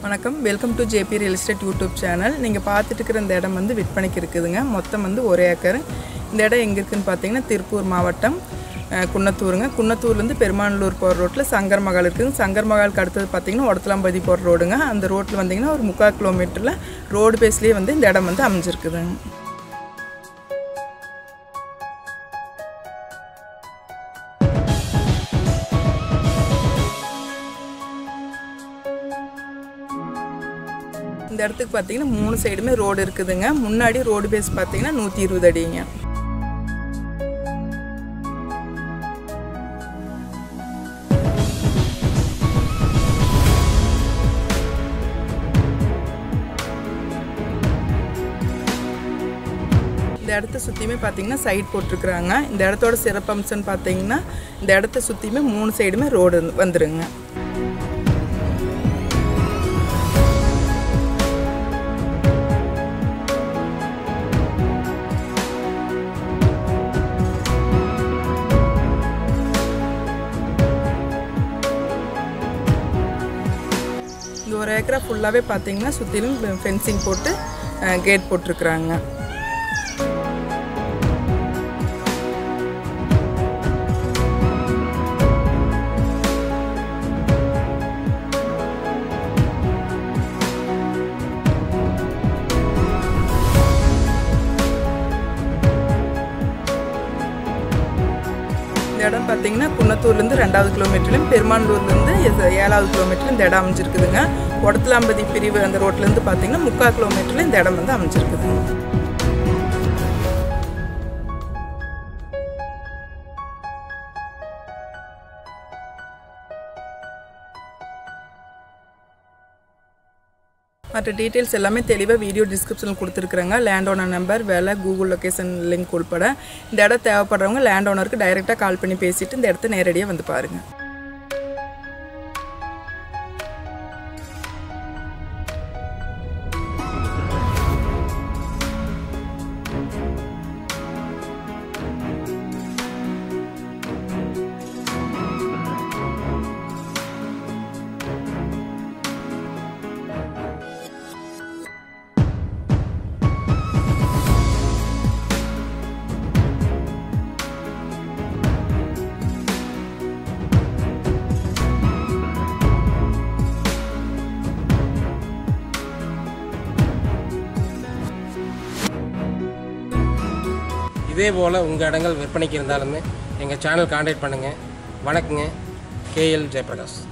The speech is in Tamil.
வணக்கம் welcome to JP real estate YouTube channel நீங்கள் பார்த்துட்டு இருக்கிற இந்த இடம் வந்து விற்பனைக்கு இருக்குதுங்க மொத்தம் வந்து ஒரு ஏக்கர் இந்த இடம் எங்கே இருக்குதுன்னு பார்த்தீங்கன்னா திருப்பூர் மாவட்டம் அஹ், குன்னத்தூருங்க குன்னத்தூர்லேருந்து பெருமானூர் போகிற ரோட்டில் சங்கர் மகால் இருக்குதுங்க சங்கர் மகாலுக்கு அடுத்தது பார்த்தீங்கன்னா ஒடத்தலாம்பதி போகிற ரோடுங்க அந்த ரோட்டில் வந்தீங்கன்னா ஒரு முக்கால் கிலோமீட்டரில் ரோடு பேஸ்லேயே வந்து இந்த இடம் வந்து அமைஞ்சிருக்குதுங்க இந்த இடத்துக்கு பார்த்தீங்கன்னா மூணு சைடுமே ரோடு இருக்குதுங்க முன்னாடி ரோடு பேஸ் பார்த்தீங்கன்னா நூற்றி இருபது அடிங்க இந்த இடத்த சுற்றியுமே பார்த்தீங்கன்னா சைட் போட்டிருக்குறாங்க இந்த இடத்தோட சிறப்பம்சம்னு பார்த்தீங்கன்னா இந்த இடத்த சுற்றியுமே மூணு சைடுமே ரோடு வந்துருங்க இந்த ஒரு ஏக்கரா ஃபுல்லாகவே பார்த்தீங்கன்னா சுற்றிலும் ஃபென்சிங் போட்டு கேட் போட்டிருக்குறாங்க இந்த இடம் பார்த்தீங்கன்னா குன்னத்தூர்லேருந்து ரெண்டாவது கிலோமீட்டர்லையும் பெருமானூர்லேருந்து ஏழாவது கிலோமீட்டர் இந்த இடம் அமைஞ்சிருக்குதுங்க ஒடத்தலாம்பதி பிரிவு அந்த ரோட்லேருந்து பார்த்தீங்கன்னா முக்கால் கிலோமீட்டரில் இந்த இடம் வந்து அமைஞ்சிருக்குது மற்ற டீட்டெயில்ஸ் எல்லாமே தெளிவாக வீடியோ டிஸ்கிரிப்ஷனில் கொடுத்துருக்குறாங்க லேண்ட் ஓனர் நம்பர் விலை கூகுள் லொக்கேஷன் லிங்க் உள்பட இந்த இடம் தேவைப்படுறவங்க லேண்ட் ஓனருக்கு டைரெக்டாக கால் பண்ணி பேசிட்டு இந்த இடத்த நேரடியாக வந்து பாருங்கள் இதே போல் உங்கள் இடங்கள் விற்பனைக்கு இருந்தாலுமே எங்கள் சேனல் காண்டாக்ட் பண்ணுங்கள் வணக்கங்க கேஎல் ஜெயபிரகாஷ்